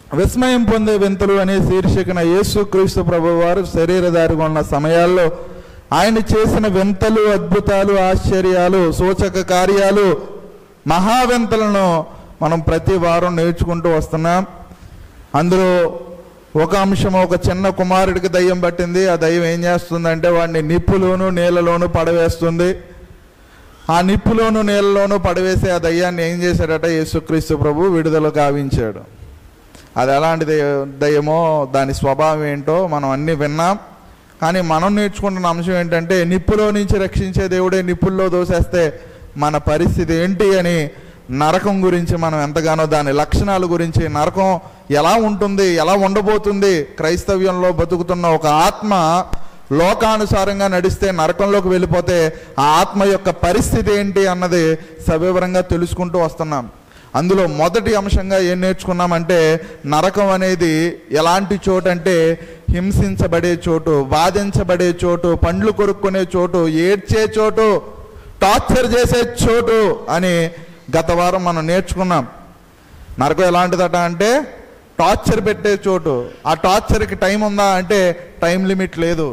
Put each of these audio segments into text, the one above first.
విస్మయం పొందే వింతలు అనే శీర్షికన యేసు క్రీస్తు ప్రభు వారు శరీరధారిగా ఉన్న సమయాల్లో ఆయన చేసిన వింతలు అద్భుతాలు ఆశ్చర్యాలు సూచక కార్యాలు మహావింతలను మనం ప్రతి వారం నేర్చుకుంటూ వస్తున్నాం అందులో ఒక అంశం ఒక చిన్న కుమారుడికి దయ్యం పట్టింది ఆ దయ్యం ఏం చేస్తుందంటే వాడిని నిప్పులోను నీళ్ళలోను పడవేస్తుంది ఆ నిప్పులోను నీళ్ళలోను పడవేసి ఆ దయ్యాన్ని ఏం చేశాడట యేసుక్రీస్తు ప్రభు విడుదల గావించాడు అది ఎలాంటి దయ్య- దయ్యమో దాని స్వభావం ఏంటో మనం అన్నీ విన్నాం కానీ మనం నేర్చుకుంటున్న అంశం ఏంటంటే నిప్పులో నుంచి రక్షించే దేవుడే నిప్పుల్లో దోసేస్తే మన పరిస్థితి ఏంటి అని నరకం గురించి మనం ఎంతగానో దాని లక్షణాల గురించి నరకం ఎలా ఉంటుంది ఎలా ఉండబోతుంది క్రైస్తవ్యంలో బతుకుతున్న ఒక ఆత్మ లోకానుసారంగా నడిస్తే నరకంలోకి వెళ్ళిపోతే ఆ ఆత్మ యొక్క పరిస్థితి ఏంటి అన్నది సవివరంగా తెలుసుకుంటూ వస్తున్నాం అందులో మొదటి అంశంగా ఏం నేర్చుకున్నామంటే నరకం అనేది ఎలాంటి చోటు అంటే హింసించబడే చోటు బాధించబడే చోటు పండ్లు కొరుక్కునే చోటు ఏడ్చే చోటు టార్చర్ చేసే చోటు అని గత వారం మనం నేర్చుకున్నాం నరకం ఎలాంటిదట అంటే టార్చర్ పెట్టే చోటు ఆ టార్చర్కి టైం ఉందా అంటే టైం లిమిట్ లేదు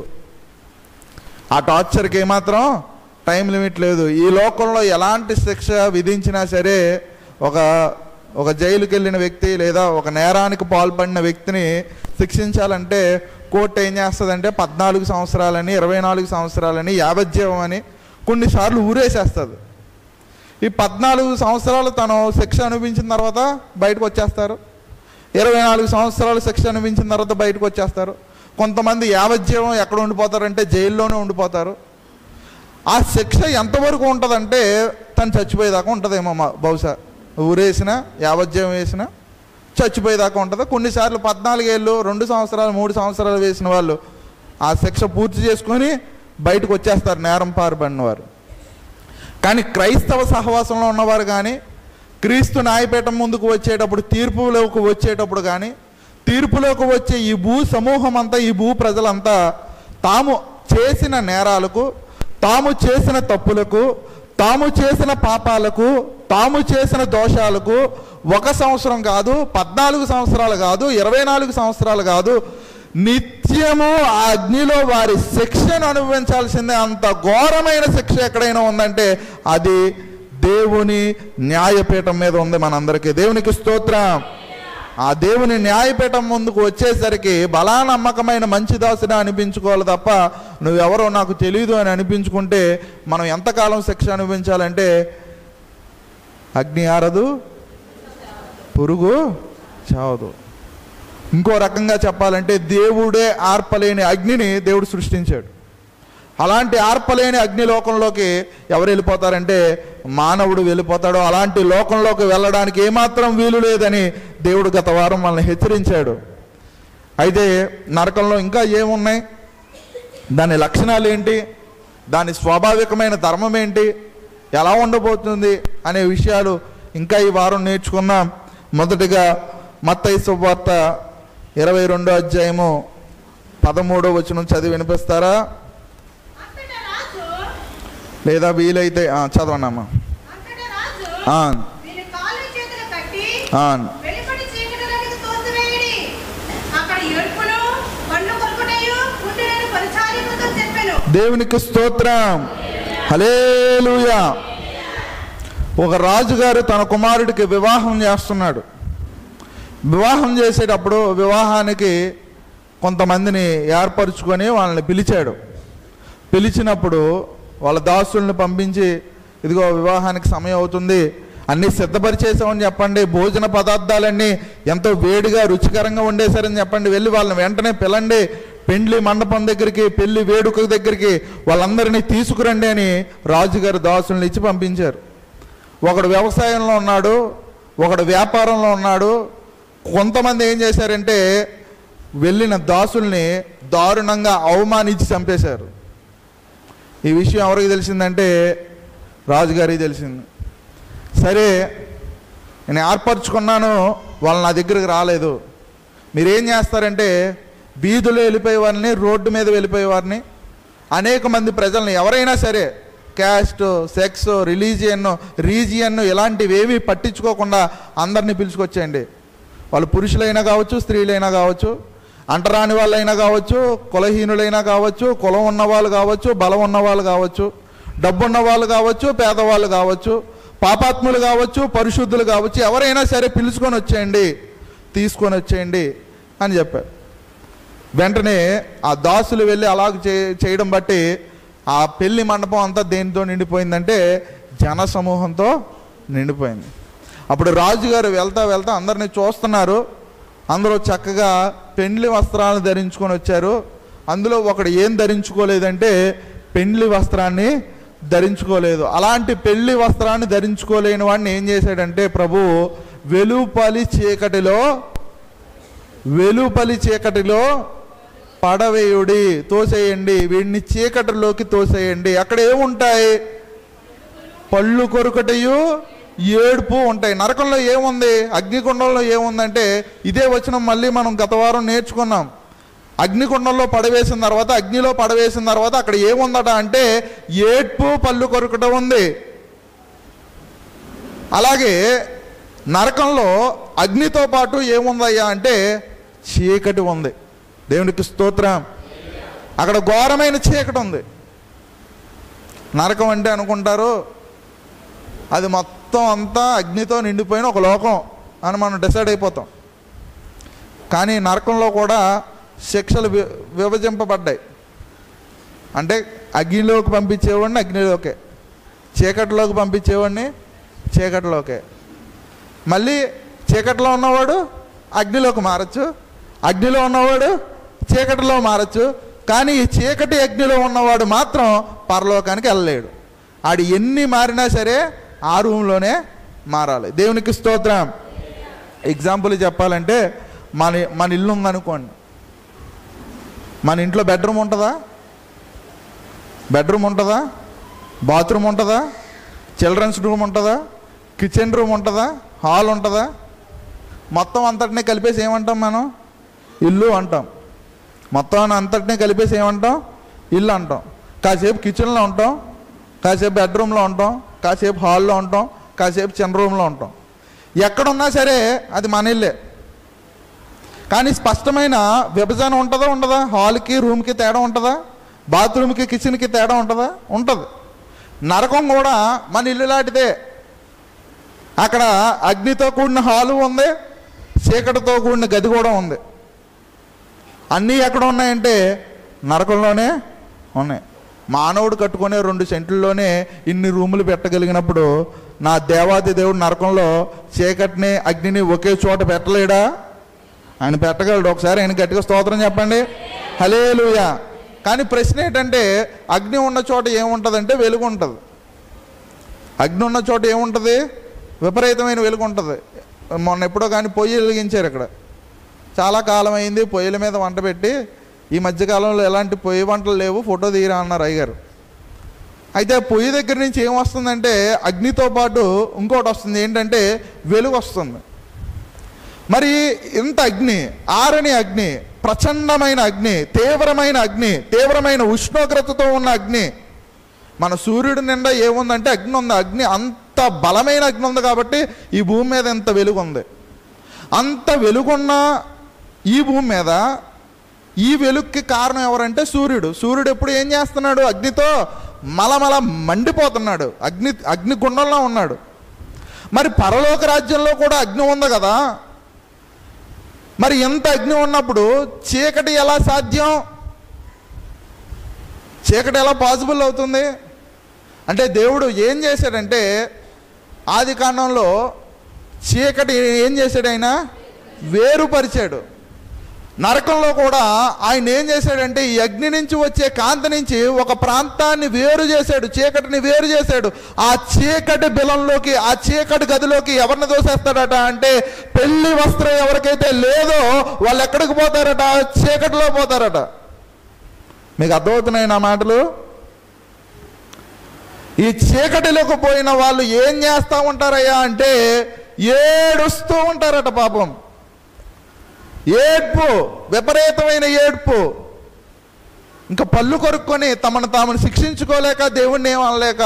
ఆ టార్చర్కి ఏమాత్రం టైం లిమిట్ లేదు ఈ లోకంలో ఎలాంటి శిక్ష విధించినా సరే ఒక ఒక జైలుకి వెళ్ళిన వ్యక్తి లేదా ఒక నేరానికి పాల్పడిన వ్యక్తిని శిక్షించాలంటే కోర్టు ఏం చేస్తుందంటే పద్నాలుగు సంవత్సరాలని ఇరవై నాలుగు సంవత్సరాలని యావజ్జీవం అని కొన్నిసార్లు ఊరేసేస్తుంది ఈ పద్నాలుగు సంవత్సరాలు తను శిక్ష అనుభవించిన తర్వాత బయటకు వచ్చేస్తారు ఇరవై నాలుగు సంవత్సరాలు శిక్ష అనుభవించిన తర్వాత బయటకు వచ్చేస్తారు కొంతమంది యావజ్జీవం ఎక్కడ ఉండిపోతారంటే జైల్లోనే ఉండిపోతారు ఆ శిక్ష ఎంతవరకు ఉంటుందంటే తను చచ్చిపోయేదాకా ఉంటుందేమో మా- బహుశా ఊరేసిన యావజ్జీవం వేసిన చచ్చిపోయేదాకా ఉంటుంది కొన్నిసార్లు పద్నాలుగేళ్ళు రెండు సంవత్సరాలు మూడు సంవత్సరాలు వేసిన వాళ్ళు ఆ శిక్ష పూర్తి చేసుకొని బయటకు వచ్చేస్తారు నేరం పాల్పడిన వారు కానీ క్రైస్తవ సహవాసంలో ఉన్నవారు కానీ క్రీస్తు న్యాయపీఠం ముందుకు వచ్చేటప్పుడు తీర్పులోకి వచ్చేటప్పుడు కానీ తీర్పులోకి వచ్చే ఈ భూ సమూహం అంతా ఈ భూ ప్రజలంతా తాము చేసిన నేరాలకు తాము చేసిన తప్పులకు తాము చేసిన పాపాలకు తాము చేసిన దోషాలకు ఒక సంవత్సరం కాదు పద్నాలుగు సంవత్సరాలు కాదు ఇరవై నాలుగు సంవత్సరాలు కాదు నిత్యము ఆ అగ్నిలో వారి శిక్షను అనుభవించాల్సిందే అంత ఘోరమైన శిక్ష ఎక్కడైనా ఉందంటే అది దేవుని న్యాయపీఠం మీద ఉంది మనందరికీ దేవునికి స్తోత్రం ఆ దేవుని న్యాయపీఠం ముందుకు వచ్చేసరికి బలా నమ్మకమైన మంచి దాసుడా అనిపించుకోవాలి తప్ప నువ్వెవరో నాకు తెలియదు అని అనిపించుకుంటే మనం ఎంతకాలం శిక్ష అనుభవించాలంటే అగ్ని ఆరదు పురుగు చావదు ఇంకో రకంగా చెప్పాలంటే దేవుడే ఆర్పలేని అగ్నిని దేవుడు సృష్టించాడు అలాంటి ఆర్పలేని అగ్ని లోకంలోకి ఎవరు వెళ్ళిపోతారంటే మానవుడు వెళ్ళిపోతాడో అలాంటి లోకంలోకి వెళ్ళడానికి ఏమాత్రం వీలు లేదని దేవుడు గత వారం మనల్ని హెచ్చరించాడు అయితే నరకంలో ఇంకా ఏమున్నాయి దాని లక్షణాలు ఏంటి దాని స్వాభావికమైన ధర్మం ఏంటి ఎలా ఉండబోతుంది అనే విషయాలు ఇంకా ఈ వారం నేర్చుకున్నాం మొదటిగా మత్తయి సువార్త ఇరవై రెండో అధ్యాయము పదమూడో వచనం చదివి వినిపిస్తారా అంతటా రాజు లేదా వీలైతే ఆ, చదవండి అమ్మా అంతటా రాజు ఆ, వీరి కాళ్ళు చేతులు కట్టి ఆ, వెలుపటి చీకటిలోనికి తోసివేయడి అక్కడ ఏడుపును కళ్ళు కొరుకుటయు ఉండినని పరిచారికతో చెప్పాను దేవునికి స్తోత్రం హలేలుయా ఒక రాజుగారు తన కుమారుడికి వివాహం చేస్తున్నాడు వివాహం చేసేటప్పుడు వివాహానికి కొంతమందిని ఏర్పరచుకొని వాళ్ళని పిలిచాడు పిలిచినప్పుడు వాళ్ళ దాసుల్ని పంపించి ఇదిగో వివాహానికి సమయం అవుతుంది అన్నీ సిద్ధపరిచేసామని చెప్పండి భోజన పదార్థాలన్నీ ఎంతో వేడిగా రుచికరంగా వండేశారని చెప్పండి వెళ్ళి వాళ్ళని వెంటనే పిలండి పెండ్లి మండపం దగ్గరికి పెళ్లి వేడుక దగ్గరికి వాళ్ళందరినీ తీసుకురండి అని రాజుగారు దాసుల్ని ఇచ్చి పంపించారు ఒకడు వ్యవసాయంలో ఉన్నాడు ఒకడు వ్యాపారంలో ఉన్నాడు కొంతమంది ఏం చేశారంటే వెళ్ళిన దాసుల్ని దారుణంగా అవమానించి చంపేశారు ఈ విషయం ఎవరికి తెలిసిందంటే రాజుగారికి తెలిసింది సరే నేను ఏర్పరచుకున్నాను వాళ్ళు నా దగ్గరికి రాలేదు మీరేం చేస్తారంటే వీధులో వెళ్ళిపోయే వారిని రోడ్డు మీద వెళ్ళిపోయే వారిని అనేక మంది ప్రజల్ని ఎవరైనా సరే క్యాస్ట్ సెక్స్ రిలీజియన్ రీజియన్ ఇలాంటివి ఏమీ పట్టించుకోకుండా అందరినీ పిలుచుకొచ్చేయండి వాళ్ళు పురుషులైనా కావచ్చు స్త్రీలైనా కావచ్చు అంటరాని వాళ్ళైనా కావచ్చు కులహీనులైనా కావచ్చు కులం ఉన్న వాళ్ళు కావచ్చు బలం ఉన్న వాళ్ళు కావచ్చు డబ్బున్న వాళ్ళు కావచ్చు పేదవాళ్ళు కావచ్చు పాపాత్ములు కావచ్చు పరిశుద్ధులు కావచ్చు ఎవరైనా సరే పిలుచుకొని వచ్చేయండి తీసుకొని వచ్చేయండి అని చెప్పారు వెంటనే ఆ దాసులు వెళ్ళి అలాగ చే చేయడం బట్టి ఆ పెళ్లి మండపం అంతా దేనితో నిండిపోయిందంటే జన సమూహంతో నిండిపోయింది అప్పుడు రాజుగారు వెళ్తా వెళ్తా అందరిని చూస్తున్నారు అందరూ చక్కగా పెండ్లి వస్త్రాలను ధరించుకొని వచ్చారు అందులో ఒకడు ఏం ధరించుకోలేదంటే పెండ్లి వస్త్రాన్ని ధరించుకోలేదు అలాంటి పెళ్లి వస్త్రాన్ని ధరించుకోలేని వాడిని ఏం చేశాడంటే ప్రభు వెలుపలి చీకటిలో వెలుపలి చీకటిలో పడవేయుడి తోసేయండి వీడిని చీకటిలోకి తోసేయండి అక్కడ ఏముంటాయి పళ్ళు కొరుకటయు ఏడుపు ఉంటాయి నరకంలో ఏముంది అగ్నికుండంలో ఏముందంటే ఇదే వచనం మళ్ళీ మనం గత వారం నేర్చుకున్నాం అగ్నికుండంలో పడవేసిన తర్వాత అగ్నిలో పడవేసిన తర్వాత అక్కడ ఏముందట అంటే ఏడ్పు పళ్ళు కొరుకటం ఉంది అలాగే నరకంలో అగ్నితో పాటు ఏముందయ్యా అంటే చీకటి ఉంది దేవునికి స్తోత్రం అక్కడ ఘోరమైన చీకటి ఉంది నరకం అంటే అనుకుంటారు అది మొత్తం అంతా అగ్నితో నిండిపోయిన ఒక లోకం అని మనం డిసైడ్ అయిపోతాం కానీ నరకంలో కూడా శిక్షలు వి విభజింపబడ్డాయి అంటే అగ్నిలోకి పంపించేవాడిని అగ్నిలోకే చీకటిలోకి పంపించేవాడిని చీకటిలోకే మళ్ళీ చీకటిలో ఉన్నవాడు అగ్నిలోకి మారచ్చు అగ్నిలో ఉన్నవాడు చీకటిలో మారచ్చు కానీ ఈ చీకటి అగ్నిలో ఉన్నవాడు మాత్రం పరలోకానికి వెళ్ళలేడు ఆడు ఎన్ని మారినా సరే ఆ రూమ్లోనే మారాలి దేవునికి స్తోత్రం ఎగ్జాంపుల్ చెప్పాలంటే మన మన ఇల్లు ఉందనుకోండి మన ఇంట్లో బెడ్రూమ్ ఉంటుందా బెడ్రూమ్ ఉంటుందా బాత్రూమ్ ఉంటుందా చిల్డ్రన్స్ రూమ్ ఉంటుందా కిచెన్ రూమ్ ఉంటుందా హాల్ ఉంటుందా మొత్తం అంతటినీ కలిపేసి ఏమంటాం మనం ఇల్లు అంటాం మొత్తం అంతటినీ కలిపేసి ఏమంటాం ఇల్లు అంటాం కాసేపు కిచెన్లో ఉంటాం కాసేపు బెడ్రూమ్లో ఉంటాం కాసేపు హాల్లో ఉంటాం కాసేపు చిన్న రూమ్లో ఉంటాం ఎక్కడున్నా సరే అది మన ఇల్లే కానీ స్పష్టమైన విభజన ఉంటుందా ఉండదా హాల్కి రూమ్కి తేడా ఉంటుందా బాత్రూమ్కి కిచెన్కి తేడా ఉంటుందా ఉంటుంది నరకం కూడా మన ఇల్లు లాంటిదే అక్కడ అగ్నితో కూడిన హాలు ఉంది చీకటితో కూడిన గది కూడా ఉంది అన్నీ ఎక్కడ ఉన్నాయంటే నరకంలోనే ఉన్నాయి మానవుడు కట్టుకునే రెండు సెంట్లలోనే ఇన్ని రూములు పెట్టగలిగినప్పుడు నా దేవాది దేవుడు నరకంలో చీకటిని అగ్నిని ఒకే చోట పెట్టలేడా ఆయన పెట్టగలడు ఒకసారి ఆయన గట్టిగా స్తోత్రం చెప్పండి హలేలుయా కానీ ప్రశ్న ఏంటంటే అగ్ని ఉన్న చోట ఏముంటుందంటే వెలుగు ఉంటుంది అగ్ని ఉన్న చోట ఏముంటుంది విపరీతమైన వెలుగు ఉంటుంది మొన్న ఎప్పుడో కానీ పొయ్యి వెలిగించారు ఇక్కడ చాలా కాలం అయింది పొయ్యిల మీద వంట పెట్టి ఈ మధ్యకాలంలో ఎలాంటి పొయ్యి వంటలు లేవు ఫోటో తీయరా అన్నారు అయ్యగారు అయితే పొయ్యి దగ్గర నుంచి ఏం వస్తుందంటే అగ్నితో పాటు ఇంకోటి వస్తుంది ఏంటంటే వెలుగు వస్తుంది మరి ఇంత అగ్ని ఆరని అగ్ని ప్రచండమైన అగ్ని తీవ్రమైన అగ్ని తీవ్రమైన ఉష్ణోగ్రతతో ఉన్న అగ్ని మన సూర్యుడి నిండా ఏముందంటే అగ్ని ఉంది అగ్ని అంత బలమైన అగ్ని ఉంది కాబట్టి ఈ భూమి మీద ఎంత వెలుగు ఉంది అంత వెలుగున్న ఈ భూమి మీద ఈ వెలుగుకి కారణం ఎవరంటే సూర్యుడు సూర్యుడు ఎప్పుడు ఏం చేస్తున్నాడు అగ్నితో మలమల మండిపోతున్నాడు అగ్ని అగ్ని గుండంలో ఉన్నాడు మరి పరలోక రాజ్యంలో కూడా అగ్ని ఉంది కదా మరి ఎంత అగ్ని ఉన్నప్పుడు చీకటి ఎలా సాధ్యం చీకటి ఎలా పాసిబుల్ అవుతుంది అంటే దేవుడు ఏం చేశాడంటే ఆది కాండంలో చీకటి ఏం చేశాడు ఆయన వేరుపరిచాడు నరకంలో కూడా ఆయన ఏం చేశాడంటే ఈ అగ్ని నుంచి వచ్చే కాంతి నుంచి ఒక ప్రాంతాన్ని వేరు చేశాడు చీకటిని వేరు చేశాడు ఆ చీకటి బిలంలోకి ఆ చీకటి గదిలోకి ఎవరిని దోసేస్తాడట అంటే పెళ్లి వస్త్రం ఎవరికైతే లేదో వాళ్ళు ఎక్కడికి పోతారట చీకటిలో పోతారట మీకు అర్థమవుతున్నాయి నా మాటలు ఈ చీకటిలోకి పోయిన వాళ్ళు ఏం చేస్తూ ఉంటారయ్యా అంటే ఏడుస్తూ ఉంటారట పాపం ఏడ్పు విపరీతమైన ఏడ్పు ఇంకా పళ్ళు కొరుక్కొని తమను తామును శిక్షించుకోలేక దేవుణ్ణి ఏం అనలేక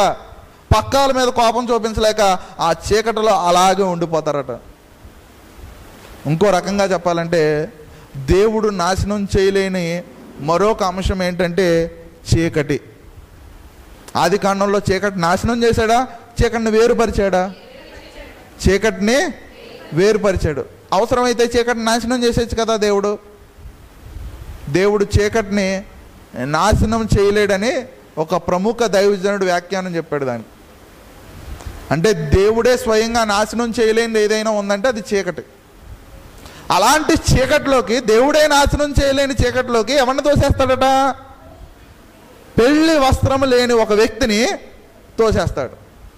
పక్కాల మీద కోపం చూపించలేక ఆ చీకటిలో అలాగే ఉండిపోతారట ఇంకో రకంగా చెప్పాలంటే దేవుడు నాశనం చేయలేని మరొక అంశం ఏంటంటే చీకటి ఆది కాండంలో చీకటి నాశనం చేశాడా చీకటిని వేరుపరిచాడా చీకటిని వేరుపరిచాడు అవసరమైతే చీకటిని నాశనం చేసేచ్చు కదా దేవుడు దేవుడు చీకటిని నాశనం చేయలేడని ఒక ప్రముఖ దైవజనుడు వ్యాఖ్యానం చెప్పాడు దానికి అంటే దేవుడే స్వయంగా నాశనం చేయలేనిది ఏదైనా ఉందంటే అది చీకటి అలాంటి చీకటిలోకి దేవుడే నాశనం చేయలేని చీకటిలోకి ఎవరిని తోసేస్తాడట పెళ్లి వస్త్రం లేని ఒక వ్యక్తిని తోసేస్తాడు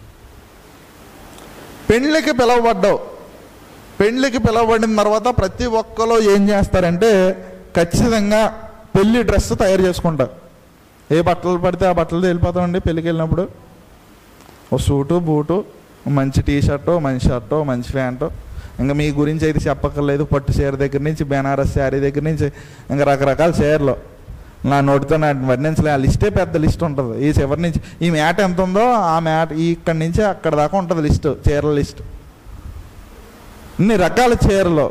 పెళ్ళికి పిలవబడ్డావు పెళ్ళికి పిలవబడిన తర్వాత ప్రతి ఒక్కరు ఏం చేస్తారంటే ఖచ్చితంగా పెళ్లి డ్రెస్ తయారు చేసుకుంటారు ఏ బట్టలు పడితే ఆ బట్టలు వెళ్ళిపోతామండి పెళ్ళికి వెళ్ళినప్పుడు ఓ సూటు బూటు మంచి టీ షర్టు మంచి షర్టు మంచి ప్యాంటు ఇంకా మీ గురించి అయితే చెప్పక్కర్లేదు పట్టు చీర దగ్గర నుంచి బెనారస్ శారీ దగ్గర నుంచి ఇంకా రకరకాల చీరలు నా నోటితో నా వర్ణించలే ఆ లిస్టే పెద్ద లిస్ట్ ఉంటుంది ఈ చివరి నుంచి ఈ మ్యాట్ ఎంత ఉందో ఆ మ్యాట్ ఈ ఇక్కడి నుంచి అక్కడ దాకా ఉంటుంది లిస్ట్ చీరల లిస్ట్ ఇన్ని రకాల చీరలు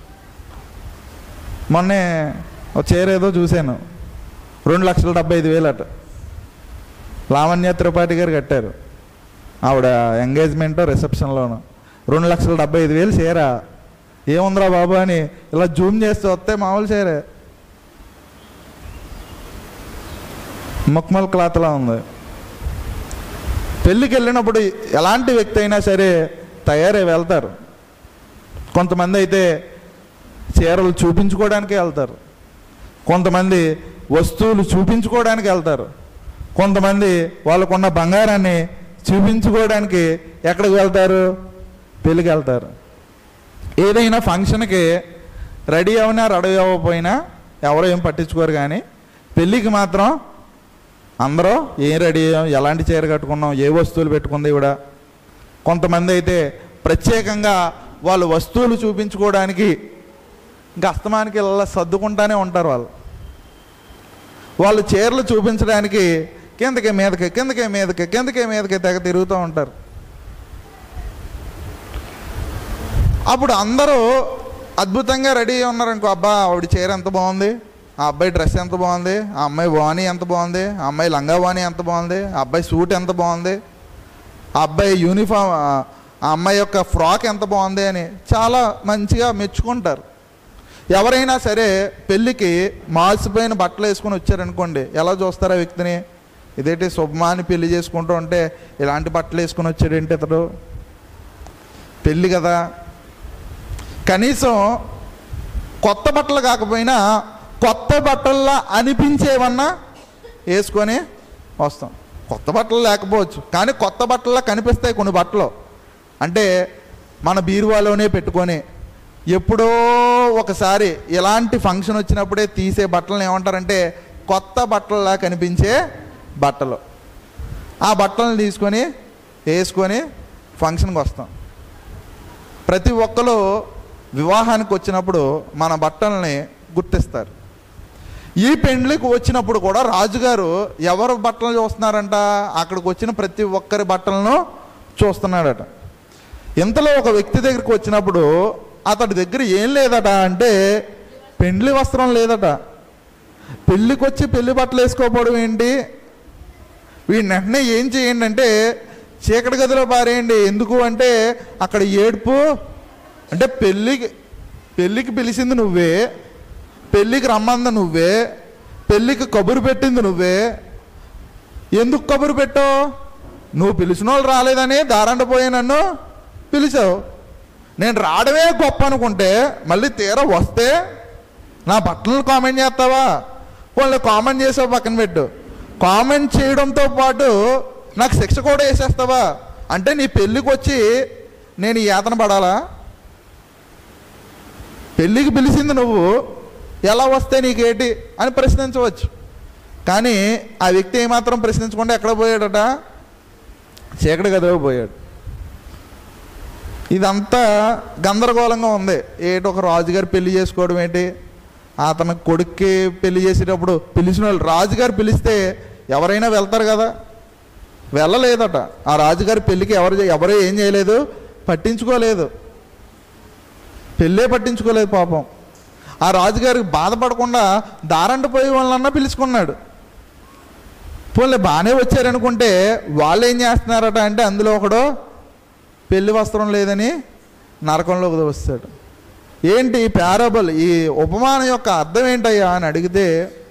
మొన్నే ఒక చీర ఏదో చూశాను రెండు లక్షల డెబ్బై ఐదు వేలు అట లావణ్య త్రిపాఠి గారు కట్టారు ఆవిడ ఎంగేజ్మెంట్ రిసెప్షన్లోను రెండు లక్షల డెబ్బై ఐదు వేలు చీర ఏముందిరా బాబు అని ఇలా జూమ్ చేస్తే వస్తే మామూలు చీరే ముక్మల్ క్లాత్లా ఉంది పెళ్ళికి వెళ్ళినప్పుడు ఎలాంటి వ్యక్తి అయినా సరే తయారై వెళ్తారు కొంతమంది అయితే చీరలు చూపించుకోవడానికి వెళ్తారు కొంతమంది వస్తువులు చూపించుకోవడానికి వెళ్తారు కొంతమంది వాళ్ళకున్న బంగారాన్ని చూపించుకోవడానికి ఎక్కడికి వెళ్తారు పెళ్ళికి వెళ్తారు ఏదైనా ఫంక్షన్కి రెడీ అవనా రెడీ అవ్వకపోయినా ఎవరో ఏం పట్టించుకోరు కానీ పెళ్ళికి మాత్రం అందరూ ఏం రెడీ అయ్యాం ఎలాంటి చీర కట్టుకున్నాం ఏ వస్తువులు పెట్టుకుంది ఇవిడ కొంతమంది అయితే ప్రత్యేకంగా వాళ్ళు వస్తువులు చూపించుకోవడానికి ఇంకా అస్తమానికి ఇలా సర్దుకుంటానే ఉంటారు వాళ్ళు వాళ్ళు చీరలు చూపించడానికి కిందకి మీదకి కిందకి మీదకి కిందకి మీదకి తెగ తిరుగుతూ ఉంటారు అప్పుడు అందరూ అద్భుతంగా రెడీ అయి ఉన్నారనుకో అబ్బా ఆవిడ చీర ఎంత బాగుంది ఆ అబ్బాయి డ్రెస్ ఎంత బాగుంది ఆ అమ్మాయి వాణి ఎంత బాగుంది ఆ అమ్మాయి లంగా వాణి ఎంత బాగుంది ఆ అబ్బాయి సూట్ ఎంత బాగుంది ఆ అబ్బాయి యూనిఫామ్ ఆ ఆ అమ్మాయి యొక్క ఫ్రాక్ ఎంత బాగుంది అని చాలా మంచిగా మెచ్చుకుంటారు ఎవరైనా సరే పెళ్ళికి మాసిపోయిన బట్టలు వేసుకొని వచ్చారనుకోండి ఎలా చూస్తారు ఆ వ్యక్తిని ఇదేంటి శుభమాని పెళ్లి చేసుకుంటూ ఉంటే ఇలాంటి బట్టలు వేసుకొని వచ్చాడేంటి ఇతడు పెళ్ళి కదా కనీసం కొత్త బట్టలు కాకపోయినా కొత్త బట్టల్లా అనిపించేవన్నా వేసుకొని వస్తాం కొత్త బట్టలు లేకపోవచ్చు కానీ కొత్త బట్టల్లా కనిపిస్తాయి కొన్ని బట్టలు అంటే మన బీరువాలోనే పెట్టుకొని ఎప్పుడో ఒకసారి ఎలాంటి ఫంక్షన్ వచ్చినప్పుడే తీసే బట్టలను ఏమంటారంటే కొత్త బట్టల్లా కనిపించే బట్టలు ఆ బట్టలను తీసుకొని వేసుకొని ఫంక్షన్కి వస్తాం ప్రతి ఒక్కరు వివాహానికి వచ్చినప్పుడు మన బట్టల్ని గుర్తిస్తారు ఈ పెండ్లికి వచ్చినప్పుడు కూడా రాజుగారు ఎవరు బట్టలు చూస్తున్నారంట అక్కడికి వచ్చిన ప్రతి ఒక్కరి బట్టలను చూస్తున్నాడట ఇంతలో ఒక వ్యక్తి దగ్గరికి వచ్చినప్పుడు అతడి దగ్గర ఏం లేదట అంటే పెండ్లి వస్త్రం లేదట పెళ్ళికి వచ్చి పెళ్లి బట్టలు వేసుకోకపోవడం ఏంటి వీడిని వెంటనే ఏం చేయండి అంటే చీకటి గదిలో పారేయండి ఎందుకు అంటే అక్కడ ఏడుపు అంటే పెళ్ళికి పెళ్ళికి పిలిచింది నువ్వే పెళ్ళికి రమ్మంది నువ్వే పెళ్ళికి కబురు పెట్టింది నువ్వే ఎందుకు కబురు పెట్టావు నువ్వు పిలిచిన వాళ్ళు రాలేదని దారంట పోయి నన్ను పిలిచావు నేను రావడమే గొప్ప అనుకుంటే మళ్ళీ తీరా వస్తే నా బట్టలను కామెంట్ చేస్తావా వాళ్ళు కామెంట్ చేసావు పక్కన పెట్టు కామెంట్ చేయడంతో పాటు నాకు శిక్ష కూడా వేసేస్తావా అంటే నీ పెళ్ళికి వచ్చి నేను ఈ యాతన పడాలా పెళ్ళికి పిలిచింది నువ్వు ఎలా వస్తే నీకేటి అని ప్రశ్నించవచ్చు కానీ ఆ వ్యక్తి ఏమాత్రం ప్రశ్నించకుండా ఎక్కడ పోయాడట చీకటి గదిలో పోయాడు ఇదంతా గందరగోళంగా ఉంది ఏటి ఒక రాజుగారు పెళ్లి చేసుకోవడం ఏంటి అతని కొడుక్కి పెళ్లి చేసేటప్పుడు పిలిచిన వాళ్ళు రాజుగారు పిలిస్తే ఎవరైనా వెళ్తారు కదా వెళ్ళలేదట ఆ రాజుగారి పెళ్ళికి ఎవరు ఎవరు ఏం చేయలేదు పట్టించుకోలేదు పెళ్ళే పట్టించుకోలేదు పాపం ఆ రాజుగారికి బాధపడకుండా దారంట పోయి వాళ్ళన్నా పిలుచుకున్నాడు పోలే బాగానే వచ్చారనుకుంటే వాళ్ళు ఏం చేస్తున్నారట అంటే అందులో ఒకడు పెళ్లి వస్త్రం లేదని నరకంలోకి వస్తాడు ఏంటి ఈ పారబుల్ ఈ ఉపమానం యొక్క అర్థం ఏంటయ్యా అని అడిగితే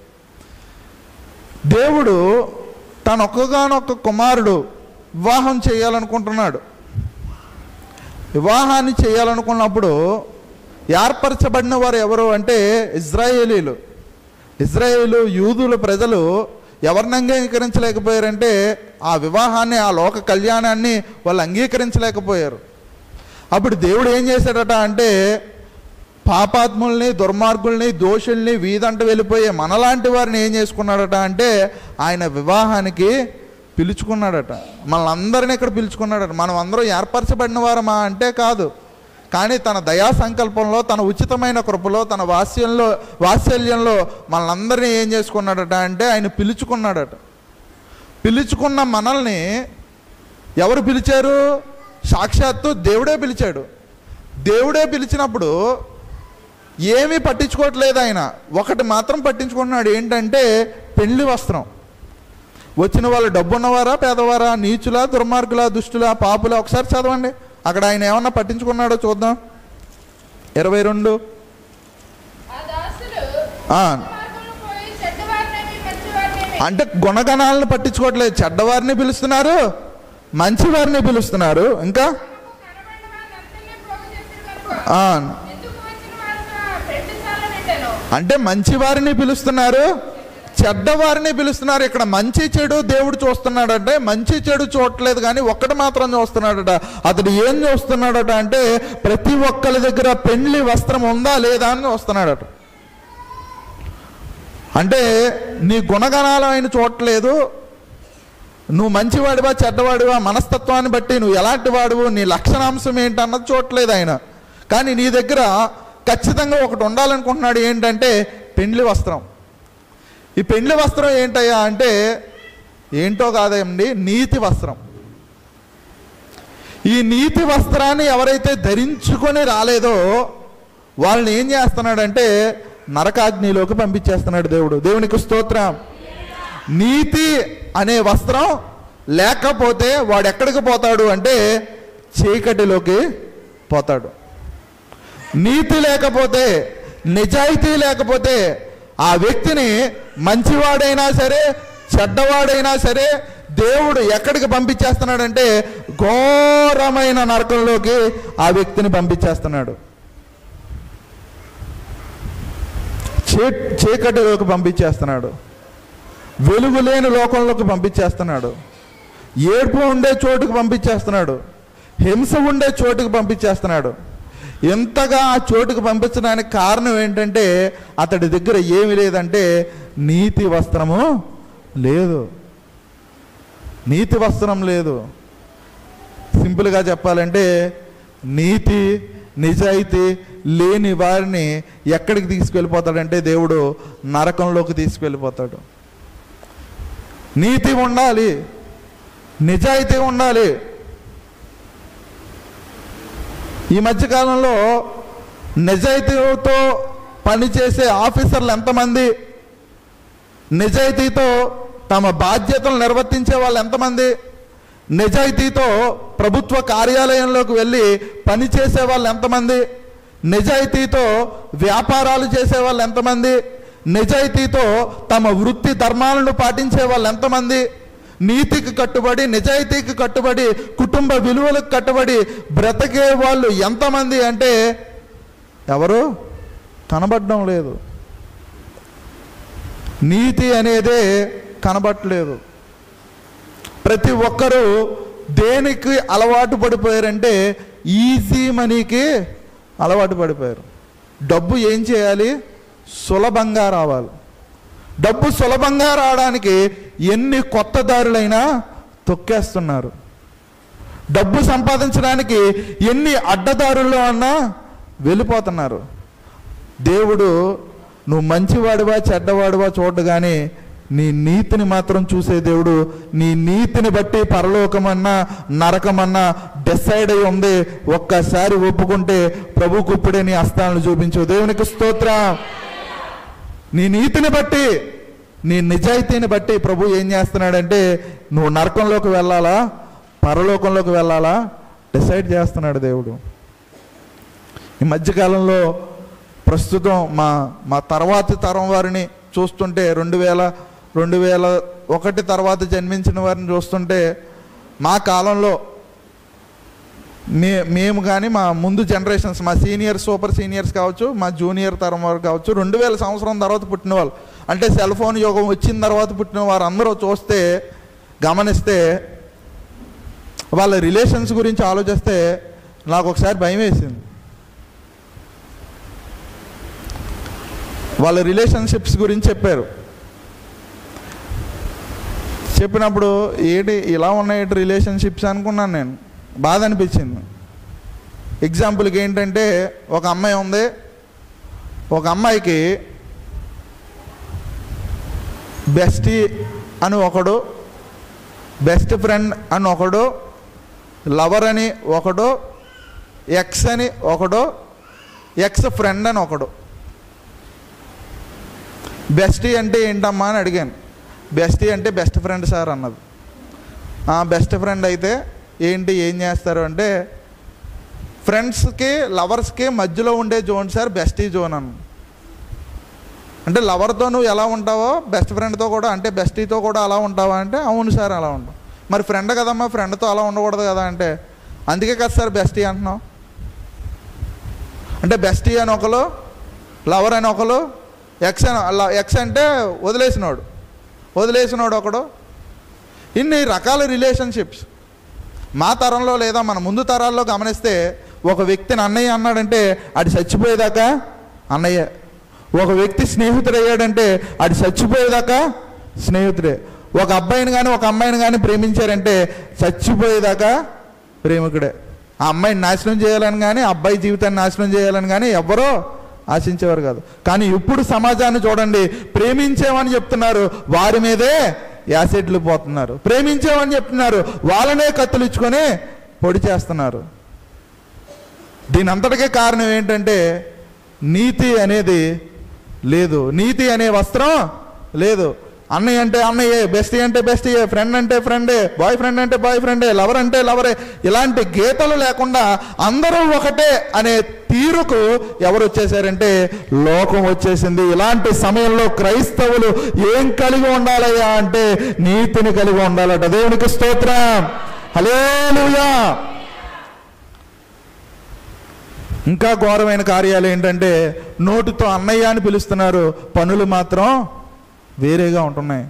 దేవుడు తన ఒక్కగానొక్క కుమారుడు వివాహం చేయాలనుకుంటున్నాడు వివాహాన్ని చేయాలనుకున్నప్పుడు ఏర్పరచబడిన వారు ఎవరు అంటే ఇజ్రాయేలీలు ఇజ్రాయేలు యూదుల ప్రజలు ఎవరిని అంగీకరించలేకపోయారంటే ఆ వివాహాన్ని ఆ లోక కళ్యాణాన్ని వాళ్ళు అంగీకరించలేకపోయారు అప్పుడు దేవుడు ఏం చేశాడట అంటే పాపాత్ముల్ని దుర్మార్గుల్ని దోషుల్ని వీధంట వెళ్ళిపోయే మనలాంటి వారిని ఏం చేసుకున్నాడట అంటే ఆయన వివాహానికి పిలుచుకున్నాడట మనల్ని అందరిని ఇక్కడ పిలుచుకున్నాడట మనం అందరం ఏర్పరచబడిన వారమా అంటే కాదు కానీ తన దయా సంకల్పంలో తన ఉచితమైన కృపలో తన వాస్యంలో వాత్సల్యంలో మనల్ని ఏం చేసుకున్నాడట అంటే ఆయన పిలుచుకున్నాడట పిలుచుకున్న మనల్ని ఎవరు పిలిచారు సాక్షాత్తు దేవుడే పిలిచాడు దేవుడే పిలిచినప్పుడు ఏమీ పట్టించుకోవట్లేదు ఆయన ఒకటి మాత్రం పట్టించుకుంటున్నాడు ఏంటంటే పెళ్లి వస్త్రం వచ్చిన వాళ్ళు డబ్బున్నవారా పేదవారా నీచులా దుర్మార్గులా దుష్టులా పాపులా ఒకసారి చదవండి అక్కడ ఆయన ఏమన్నా పట్టించుకున్నాడో చూద్దాం ఇరవై రెండు ఆ దాసులు ఆ, మార్గంలో పోయి చెడ్డవారినేమి మంచివారినేమి అంటే గుణగణాలను పట్టించుకోవట్లేదు చెడ్డవారిని పిలుస్తున్నారు మంచివారిని పిలుస్తున్నారు ఇంకా కనబడిన వారినందరినీ పోగు చేసిన కనుక ఆ, ఎందుకు వచ్చిన వారితో రెండుసార్లు నిండాను అంటే మంచివారిని పిలుస్తున్నారు చెడ్డవారిని పిలుస్తున్నారు ఇక్కడ మంచి చెడు దేవుడు చూస్తున్నాడంటే మంచి చెడు చూడట్లేదు కానీ ఒక్కటి మాత్రం చూస్తున్నాడట అతడు ఏం చూస్తున్నాడట అంటే ప్రతి ఒక్కరి దగ్గర పెళ్లి వస్త్రం ఉందా లేదా అని చూస్తున్నాడట అంటే నీ గుణగణాలు ఆయన చూడట్లేదు నువ్వు మంచివాడివా చెడ్డవాడివా మనస్తత్వాన్ని బట్టి నువ్వు ఎలాంటి వాడివు నీ లక్షణాంశం ఏంటన్నది చూడట్లేదు ఆయన కానీ నీ దగ్గర ఖచ్చితంగా ఒకటి ఉండాలనుకుంటున్నాడు ఏంటంటే పెండ్లి వస్త్రం ఈ పెండ్లి వస్త్రం ఏంటయ్యా అంటే ఏంటో కాదండి నీతి వస్త్రం ఈ నీతి వస్త్రాన్ని ఎవరైతే ధరించుకొని రాలేదో వాళ్ళని ఏం చేస్తున్నాడంటే నరకాగ్నిలోకి పంపించేస్తున్నాడు దేవుడు దేవునికి స్తోత్రం నీతి అనే వస్త్రం లేకపోతే వాడు ఎక్కడికి పోతాడు అంటే చీకటిలోకి పోతాడు నీతి లేకపోతే నిజాయితీ లేకపోతే ఆ వ్యక్తిని మంచివాడైనా సరే చెడ్డవాడైనా సరే దేవుడు ఎక్కడికి పంపించేస్తున్నాడంటే ఘోరమైన నరకంలోకి ఆ వ్యక్తిని పంపించేస్తున్నాడు చీ చీకటిలోకి పంపించేస్తున్నాడు వెలుగు లేని లోకంలోకి పంపించేస్తున్నాడు ఏడుపు ఉండే చోటుకు పంపించేస్తున్నాడు హింస ఉండే చోటుకు పంపించేస్తున్నాడు ఎంతగా ఆ చోటుకు పంపించడానికి కారణం ఏంటంటే అతడి దగ్గర ఏమి లేదంటే నీతి వస్త్రము లేదు నీతి వస్త్రం లేదు సింపుల్గా చెప్పాలంటే నీతి నిజాయితీ లేని వారిని ఎక్కడికి తీసుకెళ్ళిపోతాడంటే దేవుడు నరకంలోకి తీసుకెళ్ళిపోతాడు నీతి ఉండాలి నిజాయితీ ఉండాలి ఈ మధ్యకాలంలో నిజాయితీతో పనిచేసే ఆఫీసర్లు ఎంతమంది నిజాయితీతో తమ బాధ్యతలు నిర్వర్తించే వాళ్ళు ఎంతమంది నిజాయితీతో ప్రభుత్వ కార్యాలయంలోకి వెళ్ళి పనిచేసే వాళ్ళు ఎంతమంది నిజాయితీతో వ్యాపారాలు చేసే వాళ్ళు ఎంతమంది నిజాయితీతో తమ వృత్తి ధర్మాలను పాటించే వాళ్ళు ఎంతమంది నీతికి కట్టుబడి నిజాయితీకి కట్టుబడి కుటుంబ విలువలకు కట్టుబడి బ్రతికే వాళ్ళు ఎంతమంది అంటే ఎవరు కనబడడం లేదు నీతి అనేదే కనబట్టలేదు ప్రతి ఒక్కరూ దేనికి అలవాటు పడిపోయారంటే ఈజీ మనీకి అలవాటు పడిపోయారు డబ్బు ఏం చేయాలి సులభంగా రావాలి డబ్బు సులభంగా రావడానికి ఎన్ని కొత్త దారులైనా తొక్కేస్తున్నారు డబ్బు సంపాదించడానికి ఎన్ని అడ్డదారుల్లో అన్నా వెళ్ళిపోతున్నారు దేవుడు నువ్వు మంచివాడివా చెడ్డవాడివా చూడగానే నీ నీతిని మాత్రం చూసే దేవుడు నీ నీతిని బట్టి పరలోకమన్నా నరకమన్నా డిసైడ్ అయి ఉంది ఒక్కసారి ఒప్పుకుంటే ప్రభుకు ఇప్పుడే నీ హస్తాలను చూపించు దేవునికి స్తోత్రం నీ నీతిని బట్టి నీ నిజాయితీని బట్టి ప్రభు ఏం చేస్తున్నాడంటే నువ్వు నరకంలోకి వెళ్ళాలా పరలోకంలోకి వెళ్ళాలా డిసైడ్ చేస్తున్నాడు దేవుడు ఈ మధ్యకాలంలో ప్రస్తుతం మా మా తర్వాతి తరం వారిని చూస్తుంటే రెండు వేల రెండు వేల ఒకటి తర్వాత జన్మించిన వారిని చూస్తుంటే మా కాలంలో మే మేము కానీ మా ముందు జనరేషన్స్ మా సీనియర్ సూపర్ సీనియర్స్ కావచ్చు మా జూనియర్ తరం వారు కావచ్చు రెండు వేల సంవత్సరం తర్వాత పుట్టిన వాళ్ళు అంటే సెల్ ఫోన్ యుగం వచ్చిన తర్వాత పుట్టిన వారు అందరూ చూస్తే గమనిస్తే వాళ్ళ రిలేషన్స్ గురించి ఆలోచిస్తే నాకు ఒకసారి భయం వేసింది వాళ్ళ రిలేషన్షిప్స్ గురించి చెప్పారు చెప్పినప్పుడు ఏంటి ఇలా ఉన్నాయి రిలేషన్షిప్స్ అనుకున్నాను నేను బాధ అనిపించింది ఎగ్జాంపుల్కి ఏంటంటే ఒక అమ్మాయి ఉంది ఒక అమ్మాయికి బెస్టీ అని ఒకడు బెస్ట్ ఫ్రెండ్ అని ఒకడు లవర్ అని ఒకడు ఎక్స్ అని ఒకడు ఎక్స్ ఫ్రెండ్ అని ఒకడు బెస్టీ అంటే ఏంటమ్మా అని అడిగాను బెస్టీ అంటే బెస్ట్ ఫ్రెండ్ సార్ అన్నది బెస్ట్ ఫ్రెండ్ అయితే ఏంటి ఏం చేస్తారు అంటే ఫ్రెండ్స్కి లవర్స్కి మధ్యలో ఉండే జోన్ సార్ బెస్టీ జోన్ అన్న అంటే లవర్తో నువ్వు ఎలా ఉంటావో బెస్ట్ ఫ్రెండ్తో కూడా అంటే బెస్టీతో కూడా అలా ఉంటావా అంటే అవును సార్ అలా ఉంటాం మరి ఫ్రెండ్ కదమ్మా ఫ్రెండ్తో అలా ఉండకూడదు కదా అంటే అందుకే కదా సార్ బెస్టీ అంటున్నావు అంటే బెస్టీ అని ఒకరు లవర్ అని ఒకరు ఎక్స్ అని ఎక్స్ అంటే వదిలేసినోడు వదిలేసినోడు ఒకడు ఇన్ని రకాల రిలేషన్షిప్స్ మా తరంలో లేదా మన ముందు తరాల్లో గమనిస్తే ఒక వ్యక్తిని అన్నయ్య అన్నాడంటే అది చచ్చిపోయేదాకా అన్నయ్య ఒక వ్యక్తి స్నేహితుడు అయ్యాడంటే అది చచ్చిపోయేదాకా స్నేహితుడే ఒక అబ్బాయిని కానీ ఒక అమ్మాయిని కానీ ప్రేమించారంటే చచ్చిపోయేదాకా ప్రేమికుడే ఆ అమ్మాయిని నాశనం చేయాలని కానీ ఆ అబ్బాయి జీవితాన్ని నాశనం చేయాలని కానీ ఎవరో ఆశించేవారు కాదు కానీ ఇప్పుడు సమాజాన్ని చూడండి ప్రేమించేమని చెప్తున్నారు వారి మీదే యాసిడ్లు పోతున్నారు ప్రేమించేమని చెప్తున్నారు వాళ్ళనే కత్తులు ఇచ్చుకొని పొడి చేస్తున్నారు దీని అంతటికే కారణం ఏంటంటే నీతి అనేది లేదు నీతి అనే వస్త్రం లేదు అన్నయ్య అంటే అన్నయ్యే బెస్టీ అంటే బెస్టీయే ఫ్రెండ్ అంటే ఫ్రెండే బాయ్ ఫ్రెండ్ అంటే బాయ్ ఫ్రెండే లవర్ అంటే లవరే ఇలాంటి గీతలు లేకుండా అందరూ ఒకటే అనే తీరుకు ఎవరు వచ్చేసారంటే లోకం వచ్చేసింది ఇలాంటి సమయంలో క్రైస్తవులు ఏం కలిగి ఉండాలయ్యా అంటే నీతిని కలిగి ఉండాలట దేవునికి స్తోత్రం హలేలుయా ఇంకా ఘోరమైన కార్యాలు ఏంటంటే నోటితో అన్నయ్య అని పిలుస్తున్నారు పనులు మాత్రం వేరేగా ఉంటున్నాయి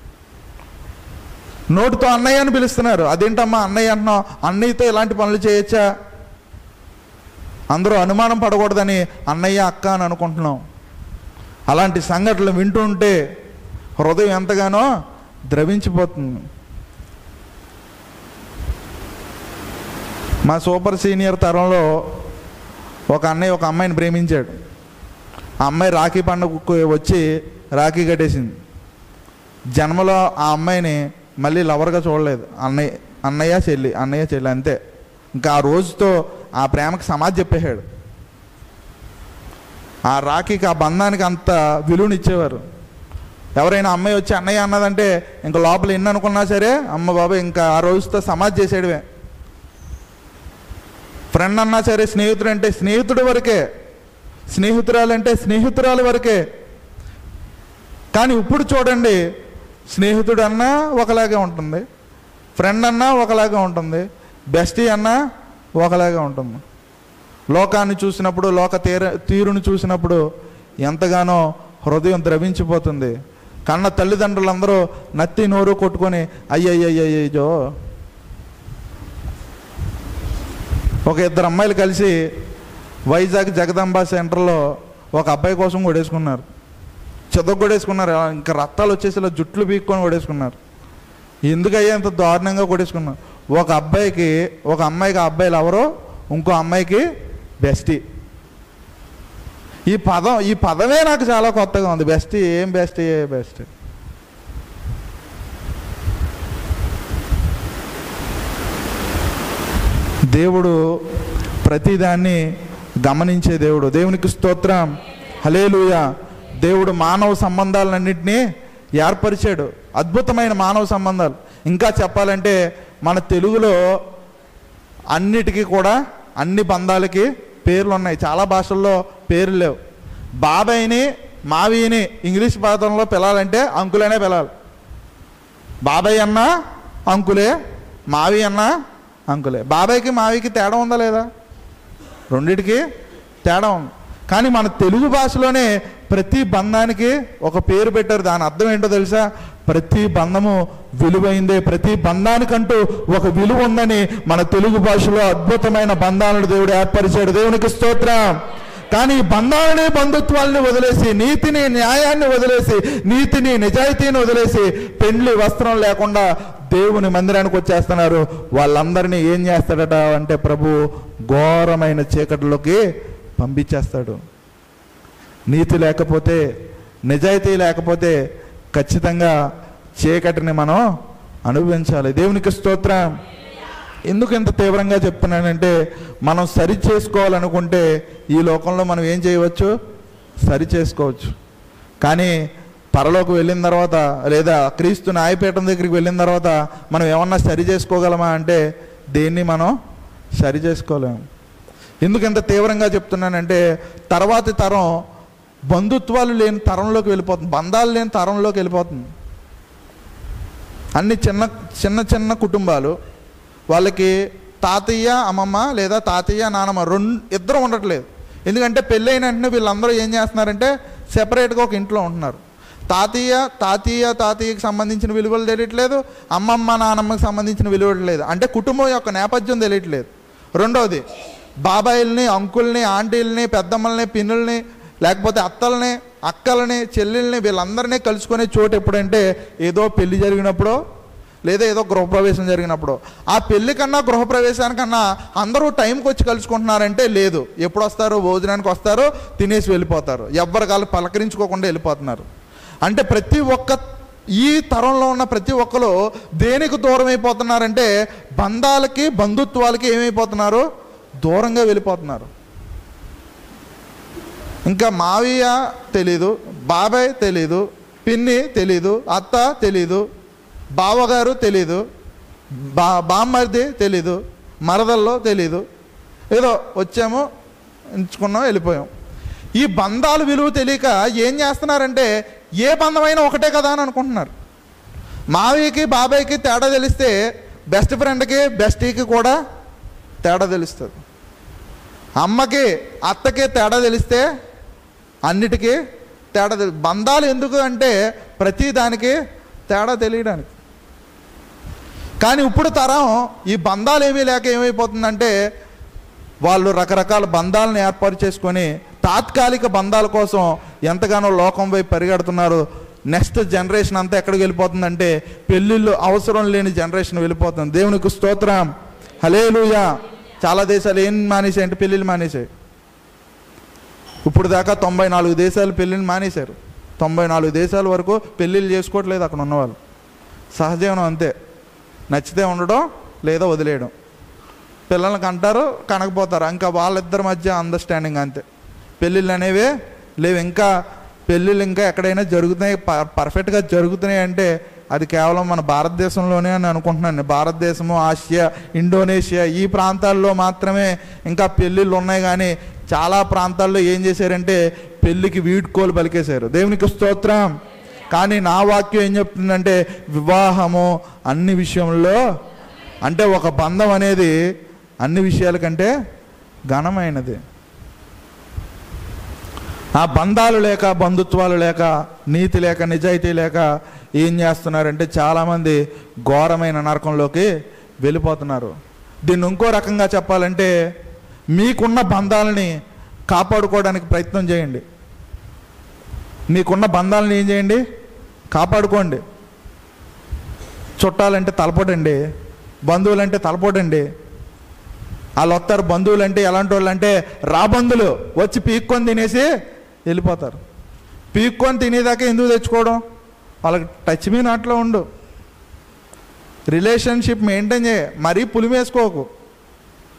నోటితో అన్నయ్య అని పిలుస్తున్నారు అదేంటమ్మా అన్నయ్య అంటున్నావు అన్నయ్యతో ఇలాంటి పనులు చేయొచ్చా అందరూ అనుమానం పడకూడదని అన్నయ్య అక్క అని అనుకుంటున్నాం అలాంటి సంఘటనలు వింటుంటే హృదయం ఎంతగానో ద్రవించిపోతుంది మా సూపర్ సీనియర్ తరంలో ఒక అన్నయ్య ఒక అమ్మాయిని ప్రేమించాడు ఆ అమ్మాయి రాఖీ పండుగకు వచ్చి రాఖీ కట్టేసింది జన్మలో ఆ అమ్మాయిని మళ్ళీ లవర్గా చూడలేదు అన్నయ్య అన్నయ్య చెల్లి అన్నయ్య చెల్లి అంతే ఇంకా ఆ రోజుతో ఆ ప్రేమకి సమాధి చెప్పేశాడు ఆ రాఖీకి ఆ బంధానికి అంత విలువనిచ్చేవారు ఎవరైనా అమ్మాయి వచ్చి అన్నయ్య అన్నదంటే ఇంకా లోపల ఎన్ని అనుకున్నా సరే అమ్మ బాబు ఇంకా ఆ రోజుతో సమాధి చేసేయడమే ఫ్రెండ్ అన్నా సరే స్నేహితుడు అంటే స్నేహితుడు వరకే స్నేహితురాలు అంటే స్నేహితురాలు వరకే కానీ ఇప్పుడు చూడండి స్నేహితుడు అన్నా ఒకలాగే ఉంటుంది ఫ్రెండ్ అన్నా ఒకలాగే ఉంటుంది బెస్టీ అన్నా ఒకలాగే ఉంటుంది లోకాన్ని చూసినప్పుడు లోక తీర తీరును చూసినప్పుడు ఎంతగానో హృదయం ద్రవించిపోతుంది కన్న తల్లిదండ్రులందరూ నత్తి నోరు కొట్టుకొని అయ్యయ్యయ్యో ఒక ఇద్దరు అమ్మాయిలు కలిసి వైజాగ్ జగదాంబ సెంటర్లో ఒక అబ్బాయి కోసం కొడేసుకున్నారు చెదకు కొడేసుకున్నారు ఇంకా రక్తాలు వచ్చేసి ఇలా జుట్లు పీక్కొని కొడేసుకున్నారు ఎందుకు అయ్యేంత దారుణంగా కొడేసుకున్నారు ఒక అబ్బాయికి ఒక అమ్మాయికి ఆ అబ్బాయిలు ఎవరో ఇంకో అమ్మాయికి బెస్టీ ఈ పదం ఈ పదమే నాకు చాలా కొత్తగా ఉంది బెస్టీ ఏం బెస్టీ ఏ బెస్ట్ దేవుడు ప్రతిదాన్ని గమనించే దేవుడు దేవునికి స్తోత్రం హలేలుయ దేవుడు మానవ సంబంధాలన్నింటినీ ఏర్పరిచాడు అద్భుతమైన మానవ సంబంధాలు ఇంకా చెప్పాలంటే మన తెలుగులో అన్నిటికీ కూడా అన్ని బంధాలకి పేర్లు ఉన్నాయి చాలా భాషల్లో పేర్లు లేవు బాబాయిని మావిని ఇంగ్లీష్ పదంలో పిలాలంటే అంకులనే పిలాలి బాబాయ్ అన్న అంకులే మావి అన్న అంకులే బాబాయ్కి మావికి తేడా ఉందా లేదా రెండిటికి తేడా ఉంది కానీ మన తెలుగు భాషలోనే ప్రతి బంధానికి ఒక పేరు పెట్టారు దాని అర్థం ఏంటో తెలుసా ప్రతి బంధము విలువైందే ప్రతి బంధానికంటూ ఒక విలువ ఉందని మన తెలుగు భాషలో అద్భుతమైన బంధాలను దేవుడు ఏర్పరిచాడు దేవునికి స్తోత్రం కానీ ఈ బంధాలని బంధుత్వాలని వదిలేసి నీతిని న్యాయాన్ని వదిలేసి నీతిని నిజాయితీని వదిలేసి పెండ్లి వస్త్రం లేకుండా దేవుని మందిరానికి వచ్చేస్తున్నారు వాళ్ళందరినీ ఏం చేస్తాడట అంటే ప్రభు ఘోరమైన చీకటిలోకి పంపించేస్తాడు నీతి లేకపోతే నిజాయితీ లేకపోతే ఖచ్చితంగా చీకటిని మనం అనుభవించాలి దేవునికి స్తోత్రం ఎందుకు ఇంత తీవ్రంగా చెప్తున్నానంటే మనం సరి చేసుకోవాలనుకుంటే ఈ లోకంలో మనం ఏం చేయవచ్చు సరి చేసుకోవచ్చు కానీ పరలోకి వెళ్ళిన తర్వాత లేదా క్రీస్తు న్యాయపీఠం దగ్గరికి వెళ్ళిన తర్వాత మనం ఏమన్నా సరి చేసుకోగలమా అంటే దేన్ని మనం సరి చేసుకోలేము ఎందుకు ఇంత తీవ్రంగా చెప్తున్నానంటే తర్వాతి తరం బంధుత్వాలు లేని తరంలోకి వెళ్ళిపోతుంది బంధాలు లేని తరంలోకి వెళ్ళిపోతుంది అన్ని చిన్న చిన్న చిన్న కుటుంబాలు వాళ్ళకి తాతయ్య అమ్మమ్మ లేదా తాతయ్య నానమ్మ రెండు ఇద్దరు ఉండట్లేదు ఎందుకంటే పెళ్ళైన వెంటనే వీళ్ళందరూ ఏం చేస్తున్నారంటే సెపరేట్గా ఒక ఇంట్లో ఉంటున్నారు తాతయ్య తాతయ్య తాతయ్యకి సంబంధించిన విలువలు తెలియట్లేదు అమ్మమ్మ నానమ్మకి సంబంధించిన విలువలు లేదు అంటే కుటుంబం యొక్క నేపథ్యం తెలియట్లేదు రెండవది బాబాయిల్ని అంకుల్ని ఆంటీల్ని పెద్దమ్మల్ని పిన్నుల్ని లేకపోతే అత్తల్ని అక్కల్ని చెల్లెల్ని వీళ్ళందరినీ కలుసుకునే చోటు ఎప్పుడంటే ఏదో పెళ్లి జరిగినప్పుడో లేదా ఏదో గృహప్రవేశం జరిగినప్పుడు ఆ పెళ్లి కన్నా గృహప్రవేశానికన్నా అందరూ టైంకి వచ్చి కలుసుకుంటున్నారంటే లేదు ఎప్పుడు వస్తారు భోజనానికి వస్తారు తినేసి వెళ్ళిపోతారు ఎవ్వరి కాళ్ళు పలకరించుకోకుండా వెళ్ళిపోతున్నారు అంటే ప్రతి ఒక్క ఈ తరంలో ఉన్న ప్రతి ఒక్కరు దేనికి దూరం అయిపోతున్నారంటే బంధాలకి బంధుత్వాలకి ఏమైపోతున్నారు దూరంగా వెళ్ళిపోతున్నారు ఇంకా మావయ్య తెలీదు బాబాయ్ తెలీదు పిన్ని తెలీదు అత్త తెలీదు బావగారు తెలీదు బా బామ్మర్ది తెలీదు మరదల్లో తెలీదు ఏదో వచ్చాము ఎంచుకున్నాం వెళ్ళిపోయాం ఈ బంధాలు విలువ తెలియక ఏం చేస్తున్నారంటే ఏ బంధమైనా ఒకటే కదా అని అనుకుంటున్నారు మావయ్యకి బాబాయ్కి తేడా తెలిస్తే బెస్ట్ ఫ్రెండ్కి బెస్టీకి కూడా తేడా తెలుస్తుంది అమ్మకి అత్తకి తేడా తెలిస్తే అన్నిటికీ తేడా తెలి బంధాలు ఎందుకు అంటే ప్రతి దానికి తేడా తెలియడానికి కానీ ఇప్పుడు తరం ఈ బంధాలు ఏమీ లేక ఏమైపోతుందంటే వాళ్ళు రకరకాల బంధాలను ఏర్పాటు చేసుకొని తాత్కాలిక బంధాల కోసం ఎంతగానో లోకం వైపు పరిగెడుతున్నారు నెక్స్ట్ జనరేషన్ అంతా ఎక్కడికి వెళ్ళిపోతుందంటే పెళ్ళిళ్ళు అవసరం లేని జనరేషన్ వెళ్ళిపోతుంది దేవునికి స్తోత్రం హలేలుయా చాలా దేశాలు ఏం మానేసాయి అంటే పెళ్ళిళ్ళు మానేసాయి ఇప్పుడు దాకా తొంభై నాలుగు దేశాలు పెళ్ళిళ్ళు మానేశారు తొంభై నాలుగు దేశాల వరకు పెళ్ళిళ్ళు చేసుకోవట్లేదు అక్కడ ఉన్నవాళ్ళు సహజీవనం అంతే నచ్చితే ఉండడం లేదా వదిలేయడం పిల్లల్ని కంటారు కనకపోతారు ఇంకా వాళ్ళిద్దరి మధ్య అండర్స్టాండింగ్ అంతే పెళ్ళిళ్ళు అనేవి లేవు ఇంకా పెళ్ళిళ్ళు ఇంకా ఎక్కడైనా జరుగుతున్నాయి ప- పర్ఫెక్ట్గా జరుగుతున్నాయి అంటే అది కేవలం మన భారతదేశంలోనే అని అనుకుంటున్నాను భారతదేశము ఆసియా ఇండోనేషియా ఈ ప్రాంతాల్లో మాత్రమే ఇంకా పెళ్ళిళ్ళు ఉన్నాయి కానీ చాలా ప్రాంతాల్లో ఏం చేశారంటే పెళ్ళికి వీడ్కోలు పలికేశారు దేవునికి స్తోత్రం కానీ నా వాక్యం ఏం చెప్తుందంటే వివాహము అన్ని విషయంలో అంటే ఒక బంధం అనేది అన్ని విషయాల కంటే ఘనమైనది ఆ బంధాలు లేక బంధుత్వాలు లేక నీతి లేక నిజాయితీ లేక ఏం చేస్తున్నారంటే చాలామంది ఘోరమైన నరకంలోకి వెళ్ళిపోతున్నారు దీన్ని ఇంకో రకంగా చెప్పాలంటే మీకున్న బంధాలని కాపాడుకోవడానికి ప్రయత్నం చేయండి మీకున్న బంధాలను ఏం చేయండి కాపాడుకోండి చుట్టాలంటే తలపోటండి బంధువులంటే తలపోటండి వాళ్ళు వస్తారు బంధువులు అంటే ఎలాంటి వాళ్ళు అంటే రాబంధులు వచ్చి పీక్కొని తినేసి వెళ్ళిపోతారు పీక్కొని తినేదాకా ఎందుకు తెచ్చుకోవడం వాళ్ళకి టచ్ మీ నాట్లో ఉండు రిలేషన్షిప్ మెయింటైన్ చేయ మరీ పులిమేసుకోకు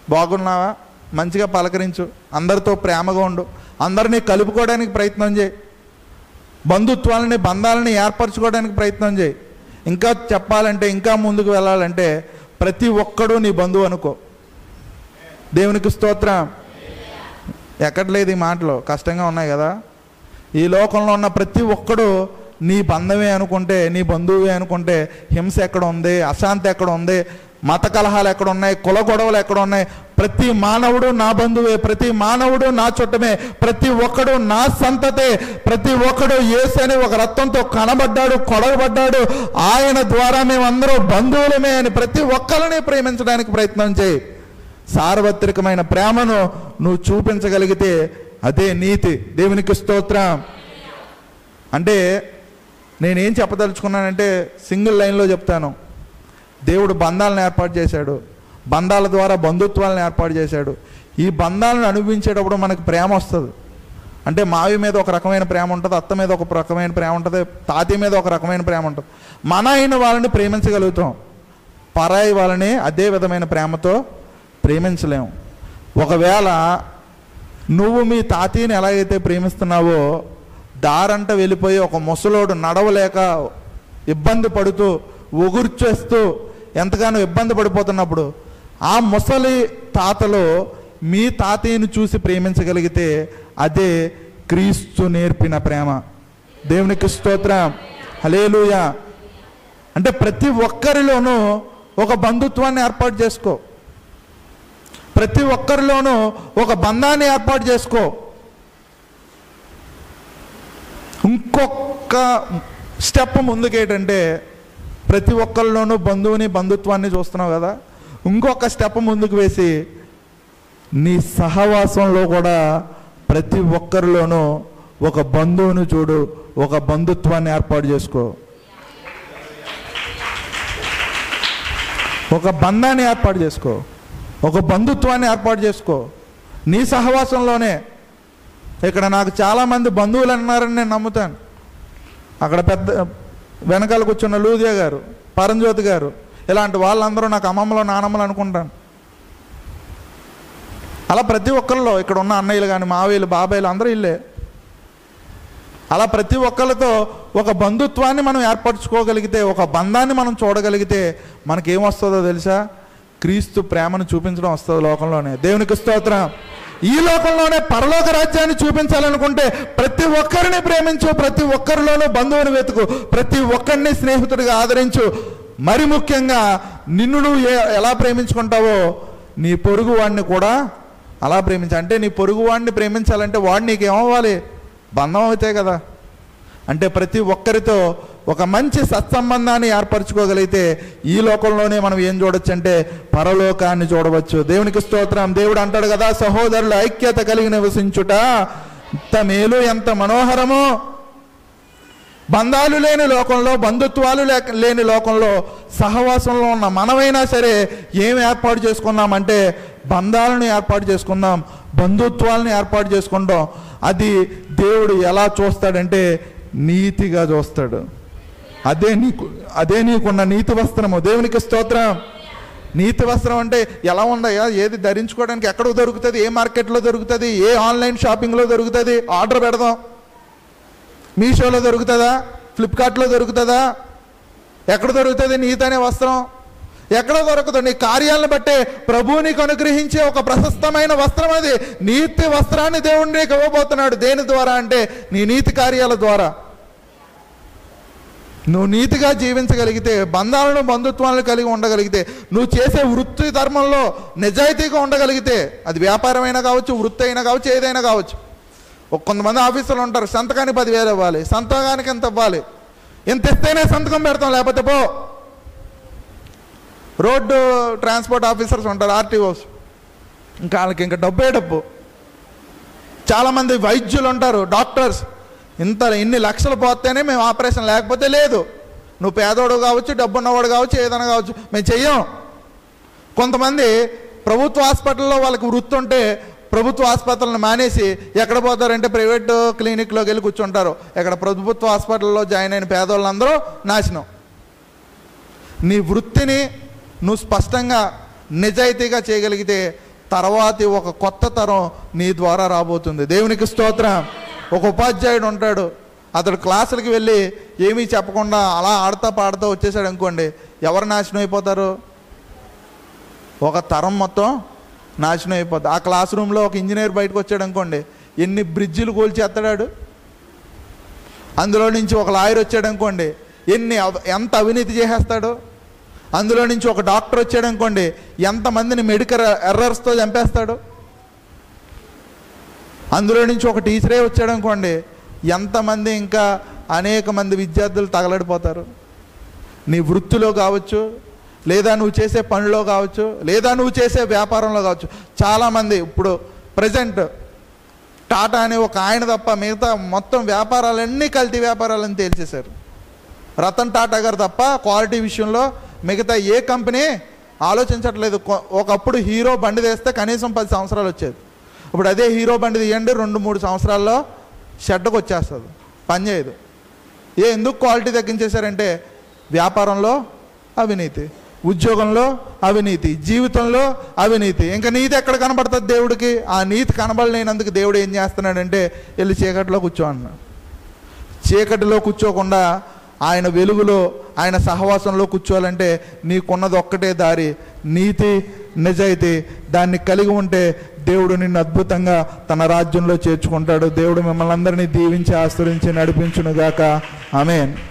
బాగున్నావా మంచిగా పలకరించు అందరితో ప్రేమగా ఉండు అందరినీ కలుపుకోవడానికి ప్రయత్నం చేయి బంధుత్వాలని బంధాలని ఏర్పరచుకోవడానికి ప్రయత్నం చేయి ఇంకా చెప్పాలంటే ఇంకా ముందుకు వెళ్ళాలంటే ప్రతి ఒక్కడూ నీ బంధువు అనుకో దేవునికి స్తోత్రం ఎక్కడ లేదు ఈ మాటలు కష్టంగా ఉన్నాయి కదా ఈ లోకంలో ఉన్న ప్రతి ఒక్కడు నీ బంధమే అనుకుంటే నీ బంధువే అనుకుంటే హింస ఎక్కడ ఉంది అశాంతి ఎక్కడ ఉంది మత కలహాలు ఎక్కడ ఉన్నాయి కుల గొడవలు ఎక్కడ ఉన్నాయి ప్రతి మానవుడు నా బంధువే ప్రతి మానవుడు నా చుట్టమే ప్రతి ఒక్కడు నా సంతతే ప్రతి ఒక్కడు యేసు అని ఒక రక్తంతో కనబడ్డాడు కొడవబడ్డాడు ఆయన ద్వారా మేమందరూ బంధువులమే అని ప్రతి ఒక్కరిని ప్రేమించడానికి ప్రయత్నం చేయి సార్వత్రికమైన ప్రేమను నువ్వు చూపించగలిగితే అదే నీతి దేవునికి స్తోత్రం అంటే నేనేం చెప్పదలుచుకున్నానంటే సింగిల్ లైన్లో చెప్తాను దేవుడు బంధాలను ఏర్పాటు చేశాడు బంధాల ద్వారా బంధుత్వాలను ఏర్పాటు చేశాడు ఈ బంధాలను అనుభవించేటప్పుడు మనకు ప్రేమ వస్తుంది అంటే మావి మీద ఒక రకమైన ప్రేమ ఉంటుంది అత్త మీద ఒక రకమైన ప్రేమ ఉంటుంది తాతయ్య మీద ఒక రకమైన ప్రేమ ఉంటుంది మన అయిన వాళ్ళని ప్రేమించగలుగుతాం పరాయి వాళ్ళని అదే విధమైన ప్రేమతో ప్రేమించలేము ఒకవేళ నువ్వు మీ తాతయ్యని ఎలాగైతే ప్రేమిస్తున్నావో దారంట వెళ్ళిపోయి ఒక ముసలోడు నడవలేక ఇబ్బంది పడుతూ ఒగుర్చేస్తూ ఎంతగానో ఇబ్బంది పడిపోతున్నప్పుడు ఆ ముసలి తాతలో మీ తాతయ్యను చూసి ప్రేమించగలిగితే అదే క్రీస్తు నేర్పిన ప్రేమ దేవునికి స్తోత్రం హలేలుయా అంటే ప్రతి ఒక్కరిలోనూ ఒక బంధుత్వాన్ని ఏర్పాటు చేసుకో ప్రతి ఒక్కరిలోనూ ఒక బంధాన్ని ఏర్పాటు చేసుకో ఇంకొక స్టెప్ ముందుకేంటంటే ప్రతి ఒక్కరిలోనూ బంధువుని బంధుత్వాన్ని చూస్తున్నావు కదా ఇంకొక స్టెప్ ముందుకు వేసి నీ సహవాసంలో కూడా ప్రతి ఒక్కరిలోనూ ఒక బంధువుని చూడు ఒక బంధుత్వాన్ని ఏర్పాటు చేసుకో ఒక బంధాన్ని ఏర్పాటు చేసుకో ఒక బంధుత్వాన్ని ఏర్పాటు చేసుకో నీ సహవాసంలోనే ఇక్కడ నాకు చాలామంది బంధువులు అన్నారని నేను నమ్ముతాను అక్కడ పెద్ద వెనకాల కూర్చున్న లూదియా గారు పరంజ్యోతి గారు ఇలాంటి వాళ్ళందరూ నాకు అమ్మమ్మలో నానమ్మలు అనుకుంటాను అలా ప్రతి ఒక్కరిలో ఇక్కడ ఉన్న అన్నయ్యలు కానీ మావయ్యలు బాబాయ్లు అందరూ ఇల్లే అలా ప్రతి ఒక్కరితో ఒక బంధుత్వాన్ని మనం ఏర్పరచుకోగలిగితే ఒక బంధాన్ని మనం చూడగలిగితే మనకేమొస్తుందో తెలుసా క్రీస్తు ప్రేమను చూపించడం వస్తుంది లోకంలోనే దేవునికి స్తోత్రం ఈ లోకంలోనే పరలోక రాజ్యాన్ని చూపించాలనుకుంటే ప్రతి ఒక్కరిని ప్రేమించు ప్రతి ఒక్కరిలోనూ బంధువుని వెతుకు ప్రతి ఒక్కరిని స్నేహితుడిగా ఆదరించు మరి ముఖ్యంగా నిన్ను నువ్వు ఏ- ఎలా ప్రేమించుకుంటావో నీ పొరుగు వాడిని కూడా అలా ప్రేమించ అంటే నీ పొరుగు వాడిని ప్రేమించాలంటే వాడు నీకేమవ్వాలి బంధం అవుతాయి కదా అంటే ప్రతి ఒక్కరితో ఒక మంచి సత్సంబంధాన్ని ఏర్పరచుకోగలిగితే ఈ లోకంలోనే మనం ఏం చూడొచ్చు అంటే పరలోకాన్ని చూడవచ్చు దేవునికి స్తోత్రం దేవుడు అంటాడు కదా సహోదరుల ఐక్యత కలిగి నివసించుట ఎంత మేలు ఎంత మనోహరమో బంధాలు లేని లోకంలో బంధుత్వాలు లేక లేని లోకంలో సహవాసంలో ఉన్న మనమైనా సరే ఏం ఏర్పాటు చేసుకున్నామంటే బంధాలను ఏర్పాటు చేసుకుందాం బంధుత్వాలను ఏర్పాటు చేసుకుంటాం అది దేవుడు ఎలా చూస్తాడంటే నీతిగా చూస్తాడు అదే నీకు అదే నీకున్న నీతి వస్త్రము దేవునికి స్తోత్రం నీతి వస్త్రం అంటే ఎలా ఉందయ్యా ఏది ధరించుకోవడానికి ఎక్కడ దొరుకుతుంది ఏ మార్కెట్లో దొరుకుతుంది ఏ ఆన్లైన్ షాపింగ్లో దొరుకుతుంది ఆర్డర్ పెడదాం మీషోలో దొరుకుతుందా ఫ్లిప్కార్ట్లో దొరుకుతుందా ఎక్కడ దొరుకుతుంది నీతి అనే వస్త్రం ఎక్కడ దొరకదు నీ కార్యాలను బట్టే ప్రభువు నీకు అనుగ్రహించే ఒక ప్రశస్తమైన వస్త్రం అది నీతి వస్త్రాన్ని దేవుడు నీకు ఇవ్వబోతున్నాడు దేని ద్వారా అంటే నీ నీతి కార్యాల ద్వారా నువ్వు నీతిగా జీవించగలిగితే బంధాలను బంధుత్వాలను కలిగి ఉండగలిగితే నువ్వు చేసే వృత్తి ధర్మంలో నిజాయితీగా ఉండగలిగితే అది వ్యాపారమైనా కావచ్చు వృత్తి అయినా కావచ్చు ఏదైనా కావచ్చు ఒక కొంతమంది ఆఫీసులు ఉంటారు సంతకానికి పదివేలు ఇవ్వాలి సంతకానికి ఎంత ఇవ్వాలి ఎంత ఇస్తేనే సంతకం పెడతాం లేకపోతే పో రోడ్డు ట్రాన్స్పోర్ట్ ఆఫీసర్స్ ఉంటారు ఆర్టీఓస్ ఇంకా వాళ్ళకి ఇంకా డబ్బే డబ్బు చాలామంది వైద్యులు ఉంటారు డాక్టర్స్ ఇంత ఇన్ని లక్షలు పోతేనే మేము ఆపరేషన్ లేకపోతే లేదు నువ్వు పేదోడు కావచ్చు డబ్బు ఉన్నవాడు కావచ్చు ఏదైనా కావచ్చు మేము చెయ్యం కొంతమంది ప్రభుత్వ హాస్పిటల్లో వాళ్ళకి వృత్తి ఉంటే ప్రభుత్వ ఆసుపత్రులను మానేసి ఎక్కడ పోతారంటే ప్రైవేట్ క్లినిక్లోకి వెళ్ళి కూర్చుంటారు ఇక్కడ ప్రభుత్వ హాస్పిటల్లో జాయిన్ అయిన పేదోళ్ళందరూ నాశనం నీ వృత్తిని నువ్వు స్పష్టంగా నిజాయితీగా చేయగలిగితే తర్వాతి ఒక కొత్త తరం నీ ద్వారా రాబోతుంది దేవునికి స్తోత్రం ఒక ఉపాధ్యాయుడు ఉంటాడు అతడు క్లాసులకి వెళ్ళి ఏమీ చెప్పకుండా అలా ఆడుతా పాడుతూ వచ్చేసాడు అనుకోండి ఎవరు నాశనం అయిపోతారు ఒక తరం మొత్తం నాశనం అయిపోతుంది ఆ క్లాస్ రూమ్లో ఒక ఇంజనీర్ బయటకు వచ్చాడు అనుకోండి ఎన్ని బ్రిడ్జిలు కూల్చేస్తాడాడు అందులో నుంచి ఒక లాయర్ వచ్చాడు అనుకోండి ఎన్ని అవ- ఎంత అవినీతి చేసేస్తాడు అందులో నుంచి ఒక డాక్టర్ వచ్చాడు అనుకోండి ఎంతమందిని మెడికల్ ఎర్రర్స్తో చంపేస్తాడు అందులో నుంచి ఒక టీచరే వచ్చాడు అనుకోండి ఎంతమంది ఇంకా అనేక మంది విద్యార్థులు తగలడిపోతారు నీ వృత్తిలో కావచ్చు లేదా నువ్వు చేసే పనిలో కావచ్చు లేదా నువ్వు చేసే వ్యాపారంలో కావచ్చు చాలామంది ఇప్పుడు ప్రజెంట్ టాటా అనే ఒక ఆయన తప్ప మిగతా మొత్తం వ్యాపారాలన్నీ కల్తీ వ్యాపారాలని తేల్చేశారు రతన్ టాటా గారు తప్ప క్వాలిటీ విషయంలో మిగతా ఏ కంపెనీ ఆలోచించట్లేదు కొ- ఒకప్పుడు హీరో బండి తెస్తే కనీసం పది సంవత్సరాలు వచ్చేది ఇప్పుడు అదే హీరో బండి తీయండి రెండు మూడు సంవత్సరాల్లో షెడ్కి వచ్చేస్తుంది పని చేయదు ఏ ఎందుకు క్వాలిటీ తగ్గించేశారంటే వ్యాపారంలో అవినీతి ఉద్యోగంలో అవినీతి జీవితంలో అవినీతి ఇంకా నీతి ఎక్కడ కనబడుతుంది దేవుడికి ఆ నీతి కనబడలేనందుకు దేవుడు ఏం చేస్తున్నాడంటే వెళ్ళి చీకటిలో కూర్చో అన్నాడు చీకటిలో కూర్చోకుండా ఆయన వెలుగులో ఆయన సహవాసంలో కూర్చోవాలంటే నీకున్నది ఒక్కటే దారి నీతి నిజాయితీ దాన్ని కలిగి ఉంటే దేవుడు నిన్ను అద్భుతంగా తన రాజ్యంలో చేర్చుకుంటాడు దేవుడు మిమ్మల్ని అందరినీ దీవించి ఆశ్రయించి నడిపించునుగాక ఆమెన్